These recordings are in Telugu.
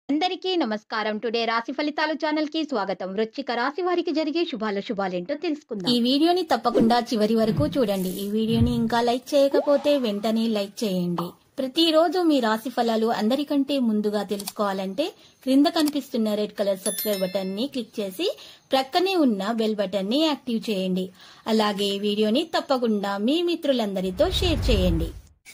అందరికీ నమస్కారం టుడే రాశి ఫలితాలు ఛానల్ కి స్వాగతం వృశ్చిక రాశి వారికి జరిగే శుభాల శుభాలేంటో తెలుసుకుందాం ఈ వీడియోని తప్పకుండా చివరి వరకు చూడండి ఈ వీడియోని ఇంకా లైక్ చేయకపోతే వెంటనే లైక్ చేయండి ప్రతిరోజు మీ రాశి ఫలాలు అందరికంటే ముందుగా తెలుసుకోవాలంటే క్రింద కనిపిస్తున్న రెడ్ కలర్ సబ్స్క్రైబ్ బటన్ ని క్లిక్ చేసి ప్రక్కనే ఉన్న బెల్ బటన్ ని యాక్టివ్ చేయండి అలాగే ఈ వీడియోని తప్పకుండా మీ మిత్రులందరితో షేర్ చేయండి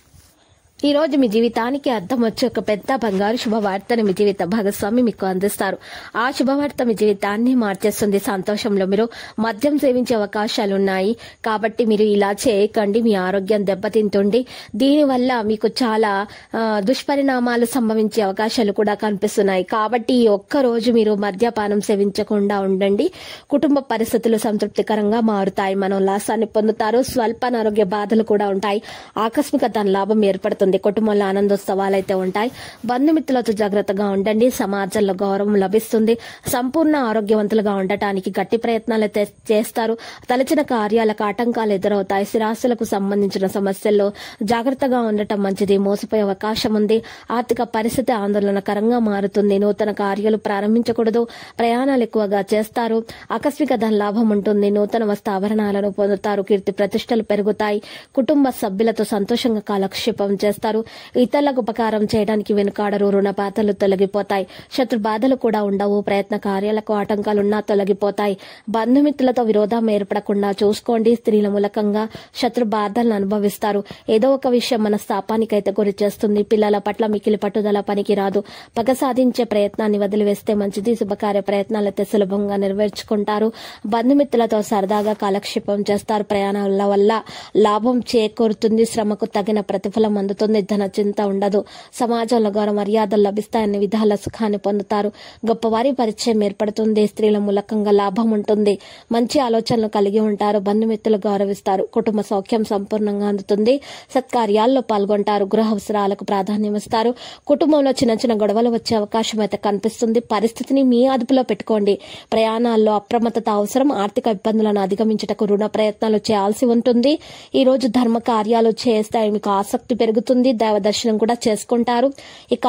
ఈ రోజు మీ జీవితానికి అర్థం వచ్చే ఒక పెద్ద బంగారు శుభవార్తను మీ జీవిత భాగస్వామి మీకు అందిస్తారు ఆ శుభవార్త మీ జీవితాన్ని మార్చేస్తుంది సంతోషంలో మీరు మద్యం సేవించే అవకాశాలు ఉన్నాయి కాబట్టి మీరు ఇలా చేయకండి మీ ఆరోగ్యం దెబ్బతింటుంది దీనివల్ల మీకు చాలా ఆ, దుష్పరిణామాలు సంభవించే అవకాశాలు కూడా కనిపిస్తున్నాయి కాబట్టి ఈ ఒక్క రోజు మీరు మద్యపానం సేవించకుండా ఉండండి కుటుంబ పరిస్థితులు సంతృప్తికరంగా మారుతాయి మనోల్లాసాన్ని పొందుతారు స్వల్ప అనారోగ్య బాధలు కూడా ఉంటాయి ఆకస్మిక ధన లాభం ఏర్పడుతుంది కుటుంబంలో ఆనందోత్సవాలు అయితే ఉంటాయి బంధుమిత్రులతో జాగ్రత్తగా ఉండండి సమాజంలో గౌరవం లభిస్తుంది సంపూర్ణ ఆరోగ్యవంతులుగా ఉండటానికి గట్టి ప్రయత్నాలు అయితే చేస్తారు తలచిన కార్యాలకు ఆటంకాలు ఎదురవుతాయి స్థిరాస్తులకు సంబంధించిన సమస్యల్లో జాగ్రత్తగా ఉండటం మంచిది మోసపోయే అవకాశం ఉంది ఆర్థిక పరిస్థితి ఆందోళనకరంగా మారుతుంది నూతన కార్యాలు ప్రారంభించకూడదు ప్రయాణాలు ఎక్కువగా చేస్తారు ఆకస్మిక ధన లాభం ఉంటుంది నూతన వస్తు ఆభరణాలను పొందుతారు కీర్తి ప్రతిష్టలు పెరుగుతాయి కుటుంబ సభ్యులతో సంతోషంగా కాలక్షేపం చేస్తారు ఇతరులకు ఉపకారం చేయడానికి వెనుకాడరు రుణ బాధలు తొలగిపోతాయి శత్రు బాధలు కూడా ఉండవు ప్రయత్న కార్యాలకు ఆటంకాలున్నా తొలగిపోతాయి బంధుమిత్రులతో విరోధం ఏర్పడకుండా చూసుకోండి స్త్రీల మూలకంగా శత్రు బాధలను అనుభవిస్తారు ఏదో ఒక విషయం మన స్థాపానికైతే గురి చేస్తుంది పిల్లల పట్ల మికిలి పట్టుదల పనికి రాదు పగ సాధించే ప్రయత్నాన్ని వదిలివేస్తే మంచిది శుభకార్య ప్రయత్నాలైతే సులభంగా నెరవేర్చుకుంటారు బంధుమిత్రులతో సరదాగా కాలక్షేపం చేస్తారు ప్రయాణాల వల్ల లాభం చేకూరుతుంది శ్రమకు తగిన ప్రతిఫలం అందుతుంది ధన చింత ఉండదు సమాజంలో గౌరవ మర్యాదలు లభిస్తాయని విధాల సుఖాన్ని పొందుతారు గొప్పవారి పరిచయం ఏర్పడుతుంది స్త్రీల మూలకంగా లాభం ఉంటుంది మంచి ఆలోచనలు కలిగి ఉంటారు బంధుమిత్రులు గౌరవిస్తారు కుటుంబ సౌఖ్యం సంపూర్ణంగా అందుతుంది సత్కార్యాల్లో పాల్గొంటారు గృహ అవసరాలకు ప్రాధాన్యం ఇస్తారు కుటుంబంలో చిన్న చిన్న గొడవలు వచ్చే అవకాశం అయితే కనిపిస్తుంది పరిస్థితిని మీ అదుపులో పెట్టుకోండి ప్రయాణాల్లో అప్రమత్తత అవసరం ఆర్థిక ఇబ్బందులను అధిగమించటకు రుణ ప్రయత్నాలు చేయాల్సి ఉంటుంది ఈ రోజు ధర్మ కార్యాలు చేస్తే మీకు ఆసక్తి పెరుగుతుంది దైవ దర్శనం కూడా చేసుకుంటారు ఇక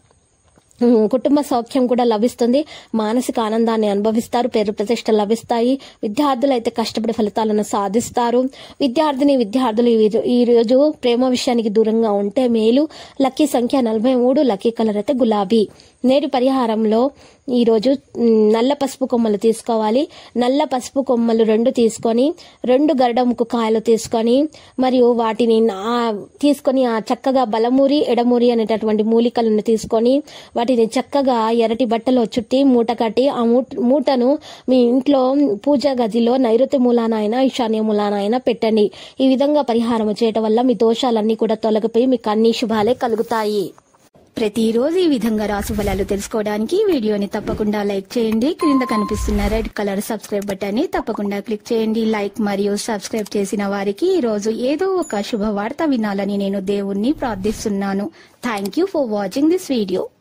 ఉమ్, కుటుంబ సౌఖ్యం కూడా లభిస్తుంది మానసిక ఆనందాన్ని అనుభవిస్తారు పేరు ప్రతిష్ట లభిస్తాయి విద్యార్థులు అయితే కష్టపడి ఫలితాలను సాధిస్తారు విద్యార్థిని విద్యార్థులు ఈ రో- ఈ రోజు ప్రేమ విషయానికి దూరంగా ఉంటే మేలు లక్కీ సంఖ్య నలభై మూడు లక్కీ కలర్ అయితే గులాబీ నేటి పరిహారంలో ఈ రోజు ఉమ్, నల్ల పసుపు కొమ్మలు తీసుకోవాలి నల్ల పసుపు కొమ్మలు రెండు తీసుకొని రెండు గరడముకు కాయలు తీసుకొని మరియు వాటిని నా- తీసుకొని ఆ చక్కగా బలమూరి ఎడమూరి అనేటటువంటి మూలికలను తీసుకొని వాటిని చక్కగా ఎర్రటి బట్టలో చుట్టి మూట కట్టి ఆ మూట మూటను మీ ఇంట్లో పూజా గదిలో నైరుతి మూలాన అయినా ఈశాన్య మూలాన అయినా పెట్టండి ఈ విధంగా పరిహారం చేయటం వల్ల మీ దోషాలన్నీ కూడా తొలగిపోయి మీకు అన్ని శుభాలే కలుగుతాయి ప్రతిరోజు ఈ విధంగా రాశి ఫలాలు తెలుసుకోవడానికి ఈ వీడియోని తప్పకుండా లైక్ చేయండి క్రింద కనిపిస్తున్న రెడ్ కలర్ సబ్స్క్రైబ్ బటన్ ని తప్పకుండా క్లిక్ చేయండి లైక్ మరియు సబ్స్క్రైబ్ చేసిన వారికి ఈ రోజు ఏదో ఒక శుభవార్త వినాలని నేను దేవుణ్ణి ప్రార్థిస్తున్నాను thank you for watching this video